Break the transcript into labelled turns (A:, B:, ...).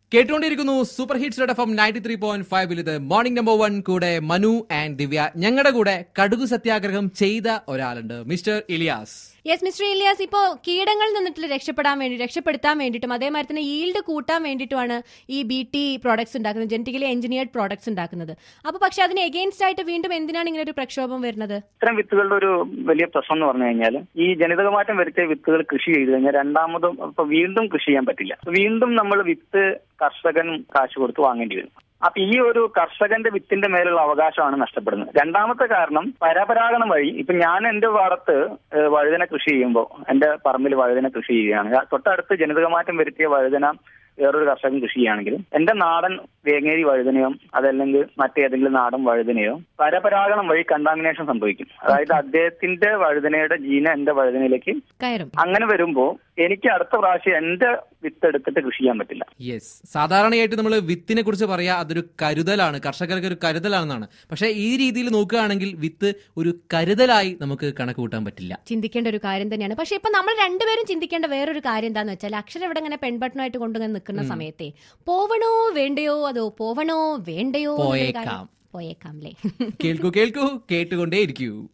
A: കേട്ടുകൊണ്ടിരിക്കുന്നു super hits dot F M ninety three point ഫൈവിൽ ഇത് മോർണിംഗ് നമ്പർ വൺ കൂടെ മനു ആൻഡ് ദിവ്യ ഞങ്ങളുടെ കൂടെ കടുകു സത്യാഗ്രഹം ചെയ്ത ഒരാളുണ്ട് mister Ilyas
B: yes mister Ilyas ഇപ്പോ കീടങ്ങളിൽ നിന്നിട്ട് രക്ഷപ്പെടാൻ വേണ്ടി രക്ഷപ്പെടുത്താൻ വേണ്ടിയിട്ടും അതേമാതിരി തന്നെ ഈൽഡ് കൂട്ടാൻ വേണ്ടിയിട്ടുമാണ് ഈ ബി ടി പ്രോഡക്ട്സ് ഉണ്ടാക്കുന്നത് ജനറ്റിക്കലി എഞ്ചിനീയർഡ് പ്രോഡക്ട്സ് ഉണ്ടാക്കുന്നത് അപ്പൊ പക്ഷെ അതിന് എഗെയിൻസ്റ്റ് ആയിട്ട് വീണ്ടും എന്തിനാണ് ഇങ്ങനെ ഒരു പ്രക്ഷോഭം വരുന്നത്
C: ഇത്തരം വിത്തുകളുടെ ഒരു വലിയ പ്രശ്നം എന്ന് പറഞ്ഞു കഴിഞ്ഞാൽ ഈ ജനിതകമാറ്റം വരുത്തിയ വിത്തുകൾ കൃഷി ചെയ്തു കഴിഞ്ഞാൽ രണ്ടാമതും ഇപ്പൊ വീണ്ടും കൃഷി ചെയ്യാൻ പറ്റില്ല വീണ്ടും നമ്മൾ വിത്ത് കർഷകൻ കാശ് കൊടുത്ത് വാങ്ങേണ്ടി വരും അപ്പൊ ഈ ഒരു കർഷകന്റെ വിത്തിന്റെ മേലുള്ള അവകാശമാണ് നഷ്ടപ്പെടുന്നത് രണ്ടാമത്തെ കാരണം പരപരാഗണം വഴി ഇപ്പൊ ഞാൻ എന്റെ പാടത്ത് ഏഹ്, വഴുതന കൃഷി ചെയ്യുമ്പോൾ എന്റെ പറമ്പിൽ വഴുതന കൃഷി ചെയ്യുകയാണ് തൊട്ടടുത്ത് ജനിതകമാറ്റം വരുത്തിയ വഴുതന വേറൊരു കർഷകൻ കൃഷി ചെയ്യുകയാണെങ്കിലും എന്റെ നാടൻ വേങ്ങേരി വഴുതനയോ അതല്ലെങ്കിൽ മറ്റേതെങ്കിലും നാടൻ വഴുതനയോ പരപരാഗണം വഴി കണ്ടാമിനേഷൻ സംഭവിക്കും അതായത് അദ്ദേഹത്തിന്റെ വഴുതനയുടെ ജീന എന്റെ വഴുതനയിലേക്ക്
B: കയറും
C: അങ്ങനെ വരുമ്പോ എനിക്ക് അടുത്ത പ്രാവശ്യം എന്റെ വിത്ത് എടുത്തിട്ട് കൃഷി ചെയ്യാൻ പറ്റില്ല
A: യെസ് സാധാരണയായിട്ട് നമ്മൾ വിത്തിനെ കുറിച്ച് പറയാ അതൊരു കരുതലാണ് കർഷകർക്ക് ഒരു കരുതലാണെന്നാണ് പക്ഷേ ഈ രീതിയിൽ നോക്കുകയാണെങ്കിൽ വിത്ത് ഒരു കരുതലായി നമുക്ക് കണക്ക് കൂട്ടാൻ പറ്റില്ല
B: ചിന്തിക്കേണ്ട ഒരു കാര്യം തന്നെയാണ് പക്ഷെ ഇപ്പൊ നമ്മൾ രണ്ടുപേരും ചിന്തിക്കേണ്ട വേറൊരു കാര്യം എന്താന്ന് വെച്ചാൽ അക്ഷരം ഇവിടെ ഇങ്ങനെ പെൺബട്ടണായിട്ട് കൊണ്ടുങ്ങനെ നിൽക്കുന്ന സമയത്തെ പോവണോ വേണ്ടയോ അതോ പോവണോ വേണ്ടയോ എന്നുള്ളൊരു കാര്യം-
A: പോയേക്കാം.
B: പോയേക്കാം അല്ലേ
A: കേൾക്കൂ കേൾക്കൂ കേട്ടുകൊണ്ടേ ഇരിക്കൂ